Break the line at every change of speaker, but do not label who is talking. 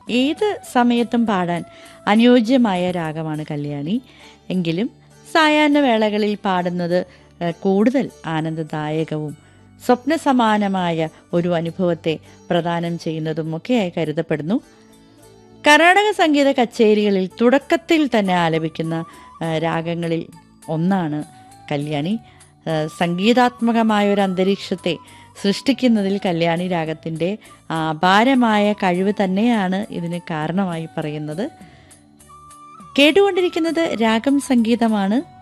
ഏത് സമയത്തും പാടാൻ അനുയോജ്യമായ രാഗമാണ് കല്യാണി എങ്കിലും സായാഹ്ന വേളകളിൽ പാടുന്നത് ഏഹ്, കൂടുതൽ ആനന്ദദായകവും സ്വപ്നസമാനമായ ഒരു അനുഭവത്തെ പ്രദാനം ചെയ്യുന്നതുമൊക്കെയായി കരുതപ്പെടുന്നു കർണാടക സംഗീത കച്ചേരികളിൽ തുടക്കത്തിൽ തന്നെ ആലപിക്കുന്ന ആ, രാഗങ്ങളിൽ ഒന്നാണ് കല്യാണി ആ, സംഗീതാത്മകമായ ഒരു അന്തരീക്ഷത്തെ സൃഷ്ടിക്കുന്നതിൽ കല്യാണി രാഗത്തിൻ്റെ അപാരമായ കഴിവ് തന്നെയാണ് ഇതിന് കാരണമായി പറയുന്നത് കേട്ടുകൊണ്ടിരിക്കുന്നത് രാഗം സംഗീതമാണ്